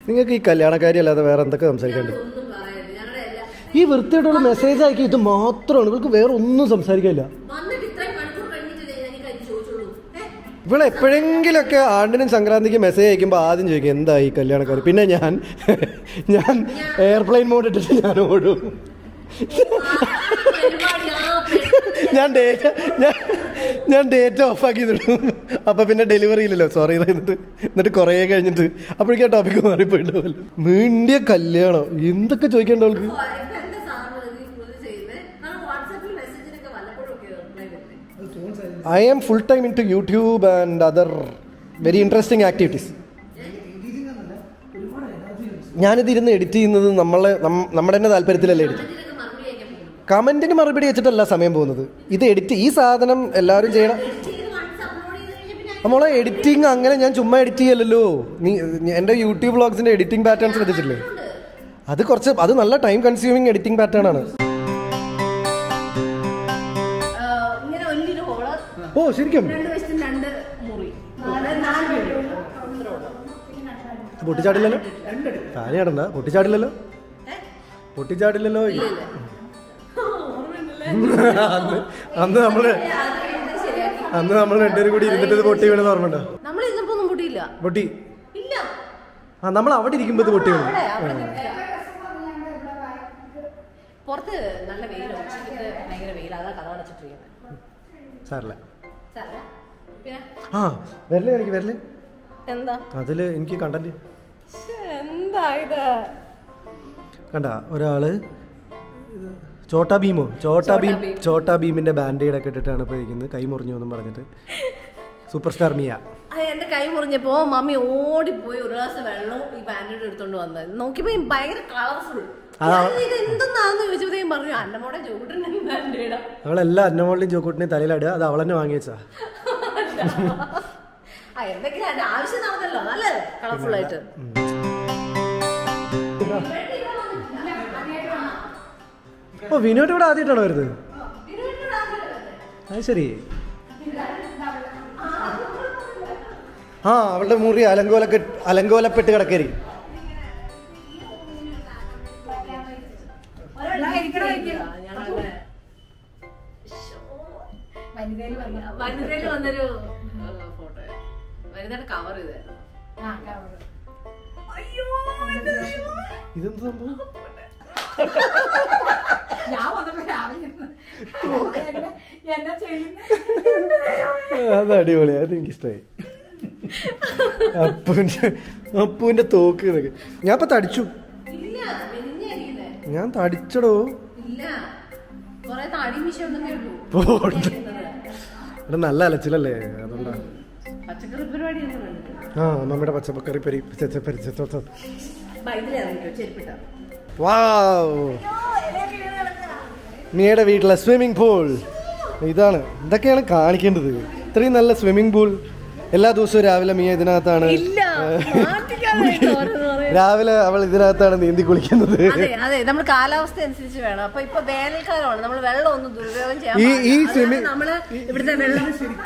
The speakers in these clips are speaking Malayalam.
നിങ്ങൾക്ക് ഈ കല്യാണക്കാരി അല്ലാതെ വേറെ എന്തൊക്കെ സംസാരിക്കാണ്ട് ഒന്നും പറയരുത് ഞങ്ങളുടെ എല്ലാ ഈ വൃത്തിയായിട്ടുള്ള മെസ്സേജ് ആക്കി ഇത് മാത്രമാണ് ഇവൾക്ക് വേറെ ഒന്നും സംസാരിക്കാനില്ല വന്നിട്ട് ഇത്രയും മണിക്കൂർ കഴിഞ്ഞിട്ടില്ലേ ഞാൻ ഈ കാര്യം ചോദിച്ചോളൂ ഏഹ് ഇവൾ എപ്പോഴെങ്കിലൊക്കെ ആണ്ടിനും സംക്രാന്തിക്ക് മെസ്സേജ് അയക്കുമ്പോൾ ആദ്യം ചോദിക്കും എന്താ ഈ കല്യാണക്കാരി പിന്നെ ഞാൻ ഞാൻ എയർപ്ലെയിൻ മോഡ് ഇട്ടിട്ട് ഞാൻ ഓടും പരിപാടി ആ പെണ്ണ് ഞാൻ ഡേറ്റ് ഞാൻ ഞാൻ ഡേറ്റ് ഓഫാക്കി ഇടും അപ്പൊ പിന്നെ ഡെലിവറി ഇല്ലല്ലോ സോറി എന്നിട്ട് എന്നിട്ട് കുറേ കഴിഞ്ഞിട്ട് അപ്പോഴേക്കും ടോപ്പിക്ക് മാറിപ്പോയിട്ടുണ്ടാവല്ലോ വീണ്ടിയ കല്യാണം എന്തൊക്കെ ചോദിക്കേണ്ട അവൾക്ക് ഇപ്പൊ എന്താ സാറിന് ഇത് ഇത് ചെയ്യുന്നത് കാരണം വാട്സാപ്പിൽ മെസ്സേജിനൊക്കെ വല്ലപ്പോഴും ഒക്കെ റിപ്ലൈ വരുന്നത് I am full time in to YouTube and other very interesting activities ഞാനിത് ഇരുന്ന് എഡിറ്റ് ചെയ്യുന്നത് നമ്മളെ നം- നമ്മുടെ തന്നെ താല്പര്യത്തിലല്ലേ എഡിറ്റ് ഇതിനൊക്കെ മറുപടി അയക്കാൻ പോകുന്നു കമന്റിന് മറുപടി വെച്ചിട്ടല്ല സമയം പോകുന്നത് ഇത് എഡിറ്റ് ഈ സാധനം എല്ലാവരും ചെയ്യണം ചെയ്ത് വൺസ് അപ്ലോഡ് ചെയ്ത് കഴിഞ്ഞാൽ പിന്നെ നമ്മളെ എഡിറ്റിംഗ് അങ്ങനെ ഞാൻ ചുമ്മാ എഡിറ്റ് ചെയ്യല്ലോ നീ എൻ്റെ യൂട്യൂബ് വ്ളോഗ്സിന്റെ എഡിറ്റിംഗ് പാറ്റേൺ ശ്രദ്ധിച്ചിട്ടില്ലേ അത് കുറച്ച് അത് നല്ല ടൈം കൺസ്യൂമിങ് എഡിറ്റിംഗ് പാറ്റേൺ ആണ് ആ, ഇങ്ങനെ വലിയൊരു ഹോള് ഓ ശരിക്കും രണ്ട് വശത്തും രണ്ട് മുറി അതായത് നാല് മുറി പൊട്ടിച്ചാടില്ലല്ലോ കാര്യമാടണ്ട പൊട്ടിച്ചാടില്ലല്ലോ പൊട്ടിച്ചാടില്ലല്ലോ അന്ന് അന്ന് നമ്മള് അന്ന് നമ്മൾ രണ്ടുപേരും കൂടി ഇരുന്നിട്ട് ഇത് പൊട്ടി വീണെന്ന് ഓർമ്മയുണ്ടോ നമ്മൾ ഇന്നപ്പോ ഒന്നും പൊട്ടിയില്ല പൊട്ടി ഇല്ല ആ നമ്മൾ അവിടെ ഇരിക്കുമ്പോൾ ഇത് പൊട്ടി വീണു അവിടെ അവിടെ നിൽക്കുക. പുറത്ത് നല്ല വെയിലാണ് ഉച്ചയ്ക്ക് ഭയങ്കര വെയിലാണ് അതാ കഥ അടച്ചിട്ടിരിക്കുന്നത് സാറില്ല സാറേ പിന്നെ ആ വരല് എനിക്ക് വരല് എന്താ അതില് എനിക്ക് കണ്ടന്റ് ശ്ശെ, എന്താ ഇത് കണ്ട ഒരാള് ഇത് ചോട്ടാ ഭീമോ ചോട്ടാ ഭീം ചോട്ടാ ഭീമിന്റെ ബാൻഡേഡ് ഒക്കെ ഇട്ടിട്ടാണ് ഇപ്പൊ ഇരിക്കുന്നത് കൈ മുറിഞ്ഞു എന്നും പറഞ്ഞിട്ട് സൂപ്പർ സ്റ്റാർ മിയ ആ, എന്റെ കൈ മുറിഞ്ഞപ്പോ മമ്മി ഓടിപ്പോയി ഒരു ഗ്ലാസ് വെള്ളവും ഈ ബാൻഡേഡ് എടുത്തോണ്ട് വന്നത് നോക്കിയപ്പോ ഈ ഭയങ്കര കളർഫുൾ അതാ- ഇത് എന്തെന്നാന്ന് ചോദിച്ചപ്പോഴത്തേക്കും പറഞ്ഞു അന്റെ മോടെ ചൂടിന് ബാൻഡേഡാ അവളെല്ലാ അന്നമോളിലും ജോക്കൂട്ടിനെയും തലയിലിടുക അത് അവളെന്നെ വാങ്ങി വെച്ചാ ആ എന്തെങ്കിലും അതിന്റെ ആവശ്യം നടന്നല്ലോ നല്ലത് കളർഫുൾ ആയിട്ട് ഓ വിനോട്ട് ഇവിടെ ആദ്യമായിട്ടാണോ വരുന്നത് അത് ശരി ആ അവളുടെ മുറി അലങ്കോലക്കെ അലങ്കോലപ്പെട്ട് കിടക്കരി ഞങ്ങളുടെ വനിതയിൽ വന്നൊരു ഫോട്ടോ വനിതയുടെ കവർ ഇതായിരുന്നു അയ്യോ എന്റെ ദൈവമേ. ഇതെന്ത് സംഭവം ഞാൻ വന്നപ്പോ രാവിലെ ഇരുന്ന് എന്നെ- എന്നാ ചെയ്യുന്നെ? അത് അടിപൊളിയാ അത് എനിക്കിഷ്ടമായി അപ്പുവിന്റെ അപ്പുവിന്റെ തോക്ക് ഇതൊക്കെ ഞാൻ ഇപ്പൊ തടിച്ചു ഇല്ല മെലിഞ്ഞായിരിക്കുന്നേ ഞാൻ തടിച്ചടോ ഇല്ല കൊറേ താടി മിഷ ഉണ്ടെന്നേ ഉള്ളൂ പോണ്ട്. ഇവിടെ നല്ല അലച്ചിലല്ലേ അതുകൊണ്ടാ പച്ചക്കറി പരിപാടി ഒന്നും കണ്ടിട്ടില്ല ആ മമ്മിയുടെ പച്ചപ്പക്കറി പരി പച്ചപ്പരി ബൈബിളിറങ്ങിട്ടോ ചെരുപ്പിട്ട വാവ് മിയയുടെ വീട്ടിലെ സ്വിമ്മിംഗ് പൂൾ ഇതാണ് ഇതൊക്കെയാണ് കാണിക്കേണ്ടത് ഇത്രയും നല്ല സ്വിമ്മിംഗ് പൂൾ എല്ലാ ദിവസവും രാവിലെ മിയ ഇതിനകത്താണ് ഇല്ല മാറ്റിക്കാനായിട്ട് ഓരോന്ന് പറയും. രാവിലെ അവൾ ഇതിനകത്താണ് നീന്തി കുളിക്കുന്നത് അതെ അതെ നമ്മൾ കാലാവസ്ഥ അനുസരിച്ച് വേണം അപ്പൊ ഇപ്പൊ വേനൽക്കാലമാണ് നമ്മൾ വെള്ളം ഒന്നും ദുരുപയോഗം ചെയ്യാൻ ഈ- പാടില്ല. ഈ അതുകൊണ്ട് swimming- നമ്മള് ഇവിടുത്തെ വെള്ളം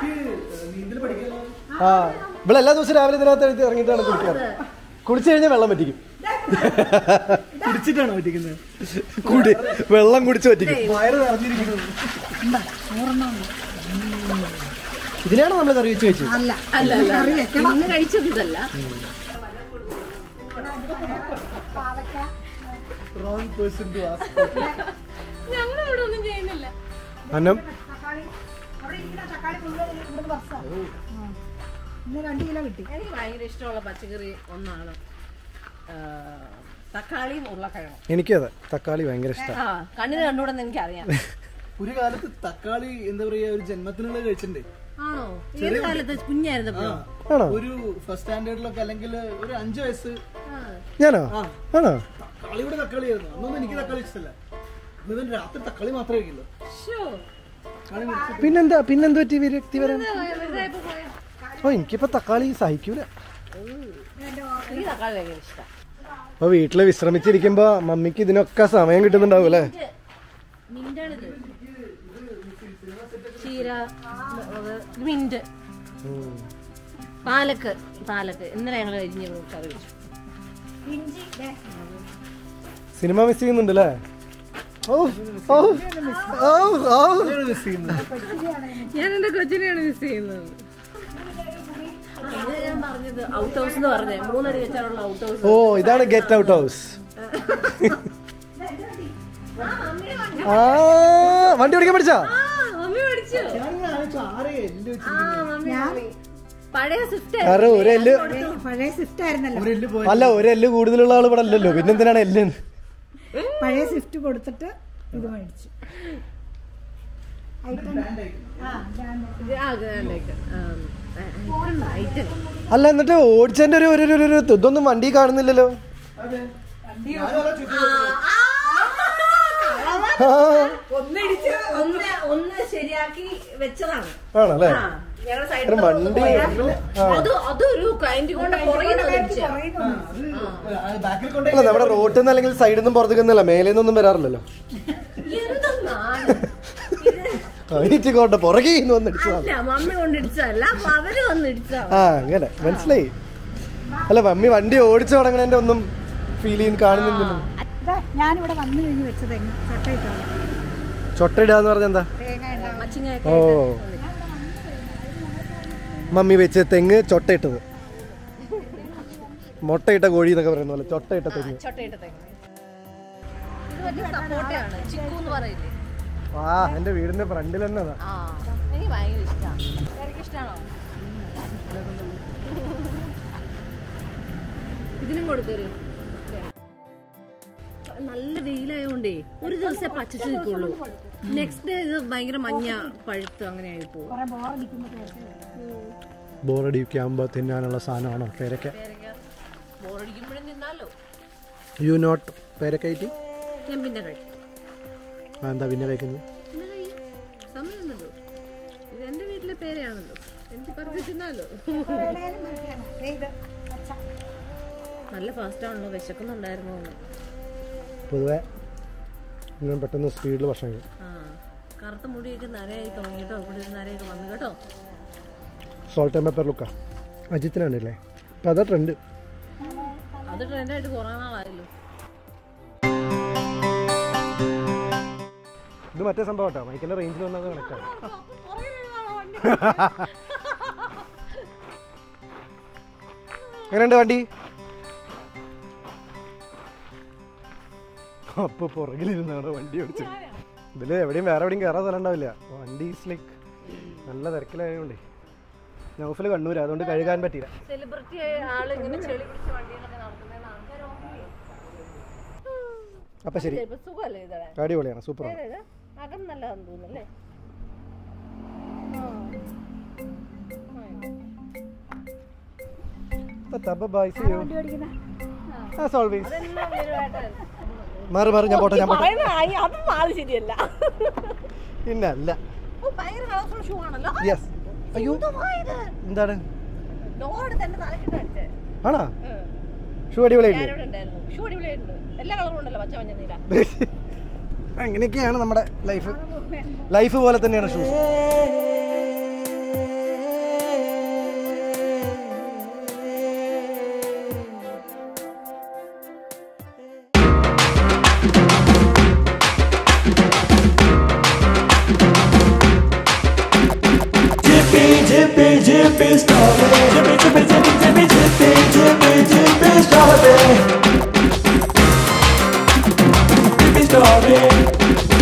ആ ഇവിടെ എല്ലാ ദിവസവും രാവിലെ ഇതിനകത്ത് എടുത്ത് ഇറങ്ങിയിട്ടാണ് കുളിക്കാറ് കുളിച്ചു കഴിഞ്ഞാൽ വെള്ളം പറ്റിക്കും കുടിച്ചിട്ടാണ് പറ്റിക്കുന്നത് കുടി വെള്ളം കുടിച്ച് പറ്റിക്കും വയറ് നിറഞ്ഞിരിക്കുന്നത് ഇതിനാണ് നമ്മൾ കറി വെച്ച് വെച്ചത് അല്ല അല്ല അല്ല ഇന്ന് കഴിച്ചത് ഇതല്ല ഞങ്ങൾ ഇവിടെ ഒന്നും ചെയ്യുന്നില്ല അന്നം തക്കാളി അവിടെ ഇരിക്കുന്ന തക്കാളി മുഴുവൻ ഇവിടുന്ന് പറിച്ചാ. ആ. ഇന്ന് രണ്ട് കിലോ കിട്ടി എനിക്ക് ഭയങ്കര ഇഷ്ടമുള്ള പച്ചക്കറി ഒന്നാണ് ആ, തക്കാളിയും ഉരുളക്കിഴങ്ങും എനിക്കും അതെ തക്കാളി ഭയങ്കര ഇഷ്ടമാണ് ആ കണ്ണിന് കണ്ടുകൂടെന്ന് എനിക്കറിയാം ഒരു കാലത്ത് തക്കാളി എന്താ പറയാ ഒരു ജന്മത്തിനുള്ള കഴിച്ചിട്ടുണ്ട് ആണോ ഏത് കാലത്ത് കുഞ്ഞായിരുന്നപ്പോ ആണോ ഒരു ഫസ്റ്റ് സ്റ്റാൻഡേർഡിലൊക്കെ അല്ലെങ്കിൽ ഒരു അഞ്ചു വയസ്സ് ഞാനോ ആണോ തക്കാളിയുടെ തക്കാളിയായിരുന്നു അന്നൊന്നും എനിക്ക് തക്കാളി ഇഷ്ടമല്ല ഇവൻ രാത്രി തക്കാളി മാത്രമേ കഴിക്കുള്ളൂ തക്കാളി മുറിച്ച് പിന്നെന്താ പിന്നെന്ത് പറ്റി വ്യക്തി വരാൻ ഓ എനിക്കിപ്പോ തക്കാളി സഹിക്കൂല എനിക്ക് തക്കാളി ഭയങ്കര ഇഷ്ടം അപ്പൊ വീട്ടില് വിശ്രമിച്ചിരിക്കുമ്പോ മമ്മിക്ക് ഇതിനൊക്കെ സമയം കിട്ടുന്നുണ്ടാവും അല്ലേ മിന്റാണിത് ചീര മുളക് ഇത് മിന്റ് പാലക്ക് പാലക്ക് ഇന്നലെ ഞങ്ങൾ അരിഞ്ഞ് കറി വെച്ചു ഇഞ്ചി ദേ. സിനിമ മിസ് ചെയ്യുന്നുണ്ട് അല്ലേ ഓ ഓ ഓ ഓ മിസ് ചെയ്യുന്നത് ഞാൻ എന്റെ കൊച്ചിനെയാണ് മിസ് ചെയ്യുന്നത് ഇതാ ഞാൻ പറഞ്ഞത് ഔട്ട് ഹൗസ് എന്ന് പറഞ്ഞേ മൂന്നടി വെച്ചാലുള്ള ഔട്ട് ഹൗസ് ഓ ഇതാണ് ഗെറ്റ് ഔട്ട് ഹൗസ് ആ വണ്ടി ഓടിക്കാൻ പഠിച്ചാ മമ്മി പഠിച്ചു ഞാൻ ആലോചിച്ചു ആരെ എല്ല് വെച്ച് ആ മമ്മി മമ്മി. പഴയ സ്വിഫ്റ്റ് കാരണം ഒരു എല്ല് പഴയ പഴയ സ്വിഫ്റ്റ് ആയിരുന്നല്ലോ ഒരു എല്ല് പോയി അല്ല ഒരു എല്ല് കൂടുതലുള്ള ആൾ ഇവിടെ അല്ലല്ലോ പിന്നെന്തിനാണ് എല്ല് പഴയ സ്വിഫ്റ്റ് കൊടുത്തിട്ട് ഇത് മേടിച്ചു ഐറ്റം ആ ഇതാണ്. അല്ല എന്നിട്ട് ഓടിച്ചതിന്റെ ഒരു ഒരു ഒരു- ഒരു ഇതൊന്നും വണ്ടി കാണുന്നില്ലല്ലോ അതെ ഞാനും അതാ ചുറ്റും ആ, ഒന്നിടിച്ച് ഒന്ന് ഒന്ന് ശരിയാക്കി വെച്ചതാണ് ആണല്ലേ ആ, ഞങ്ങളുടെ സൈഡിൽ ഒരു വണ്ടി ആ. അത് അതൊരു ക്ലയന്റ് കൊണ്ട് പുറകിൽ നിന്ന് ഇടിച്ചതാ. അത് ബാക്കിൽ കൊണ്ടേ അല്ല നമ്മുടെ റോട്ടിൽ നിന്ന് അല്ലെങ്കിൽ സൈഡിൽ നിന്നും പുറത്തേക്ക് നിന്നല്ല മേലെ നിന്നൊന്നും വരാറില്ലല്ലോ എന്തെന്നാണ് ഇത്? അയറ്റിക്കോട്ടെ പുറകെ നിന്ന് വന്നിടിച്ചതാണ് അല്ല മമ്മി കൊണ്ടിടിച്ചതല്ല അപ്പൊ അവര് വന്നിടിച്ചതാണ് ആ അങ്ങനെ മനസ്സിലായി അല്ല മമ്മി വണ്ടി ഓടിച്ചു തുടങ്ങണതിന്റെ ഒന്നും ഫീൽ ചെയ്യുന്ന കാണുന്നില്ലല്ലോ ഇതാ ഞാനിവിടെ വന്നു കഴിഞ്ഞ് വെച്ച തെങ്ങ് ചട്ടയിട്ടാണ് ചൊട്ടയിടാന്ന് പറഞ്ഞ എന്താ തേങ്ങ ഉണ്ടാവും മച്ചിങ്ങയൊക്കെ ഓ മമ്മി വെച്ച് തെങ്ങ് ചൊട്ടയിട്ടത് മുട്ടയിട്ട കോഴി എന്നൊക്കെ പറയുന്ന പോലെ ചൊട്ടയിട്ട തെങ്ങ് ചൊട്ടയിട്ട തെങ്ങ് ഇത് മറ്റേ സപ്പോട്ടയാണ് ചിക്കു എന്ന് പറയില്ലേ ആ എന്റെ വീടിന്റെ ഫ്രണ്ടിൽ തന്നെ അതാ ആ എനിക്ക് ഭയങ്കര ഇഷ്ടമാണ് എനിക്ക് ഇഷ്ടമാണോ ഇതിനും കൊടുക്കൊരു നല്ല വെയിലായോണ്ടേ ഒരു ദിവസമേ പച്ചച്ച് നിൽക്കുള്ളൂ നെക്സ്റ്റ് ഡേ ഇത് ഭയങ്കര മഞ്ഞ പഴുത്ത് അങ്ങനെ ആയി പോകും കുറെ ബോറടിക്കുമ്പോൾ ബോറടിക്കുമ്പോൾ തിന്നാനുള്ള സാധനമാണോ പേരക്ക ബോറടിക്കുമ്പോഴും നിന്നാലോ യു നോട്ട് പേരക്കയറ്റി ഞാൻ പിന്നെ കഴിക്കും എന്താ പിന്നെ കഴിക്കുന്നത് പിന്നെ കഴിയും സമയമുണ്ടല്ലോ ഇത് എന്റെ വീട്ടിലെ പേരെയാണല്ലോ എനിക്ക് പറഞ്ഞു തിന്നാലോ ഇത് പച്ച നല്ല ഫാസ്റ്റ് ആണല്ലോ വിശക്കുന്നുണ്ടായിരുന്നു എന്ന്. പൊതുവെ ഞാൻ പെട്ടെന്ന് സ്പീഡിൽ ഭക്ഷണം കഴിക്കും ആ കറുത്ത മുടിയൊക്കെ നരയായി തുടങ്ങി കേട്ടോ ഇവിടെ ഒരു നരയൊക്കെ വന്നു കേട്ടോ സോൾട്ട് ആൻഡ് പെപ്പർ ലുക്ക അജിത്തിനാണല്ലേ അപ്പം അതാ ട്രെൻഡ് അത് ട്രെൻഡായിട്ട് കുറേ നാളായല്ലോ ഇത് മറ്റേ സംഭവം കേട്ടോ മൈക്കിൻ്റെ റേഞ്ചിൽ വന്നത് കണക്കാണ് എങ്ങനെയുണ്ട് വണ്ടി അപ്പൊ പുറകിലിരുന്നാണ് വണ്ടി ഓടിച്ചത് ഇതില് എവിടെയും വേറെ എവിടെയും കയറാൻ സ്ഥലം ഉണ്ടാവില്ല വണ്ടി ഈസ് ലൈക്ക് നല്ല തിരക്കിലായതുകൊണ്ടേ നൗഫിൽ കണ്ണൂര് അതുകൊണ്ട് കഴുകാൻ പറ്റിയില്ല സെലിബ്രിറ്റി ആള് ഇങ്ങനെ ചെളി പിടിച്ച വണ്ടികളൊക്കെ നടത്തുന്നതിന് ആൾക്കാർ അപ്പൊ ശരി ഇപ്പൊ സുഖമല്ലേ ഇതേ അടിപൊളിയാണ് സൂപ്പറാണ് ഏതാ അകം നല്ലതാന്ന് തോന്നുന്നല്ലേ ബൈ സി യു വണ്ടി ഓടിക്കുന്ന ആസ് ഓൾവേസ് അതെല്ലാം വരുവായിട്ട് മാറി മാറി ഞാൻ പോട്ടെ ഞാൻ പോട്ടെ പറയുന്ന ആയി അതൊന്നും ആള് ശരിയല്ല പിന്നെ അല്ല ഓ, ഭയങ്കര കളർഫുൾ ഷൂ ആണല്ലോ യെസ് അയ്യോ എന്തുവാ ഇത് എന്താണ് ലോഡ് തന്നെ തലക്കിട്ട് അടിച്ചേ ആണാ ഷൂ അടിപൊളിയായില്ലേ ഞാനിവിടെ ഉണ്ടായിരുന്നു ഷൂ അടിപൊളിയായിട്ടുണ്ട് എല്ലാ കളറും ഉണ്ടല്ലോ പച്ച മഞ്ഞ നീല അങ്ങനെയൊക്കെയാണ് നമ്മുടെ ലൈഫ് ലൈഫ് പോലെ തന്നെയാണ് shoes Jippy, jippy, jippy, strawberry. Jippy, jippy, jippy, jippy, jippy, jippy, jippy, strawberry. Jippy, strawberry.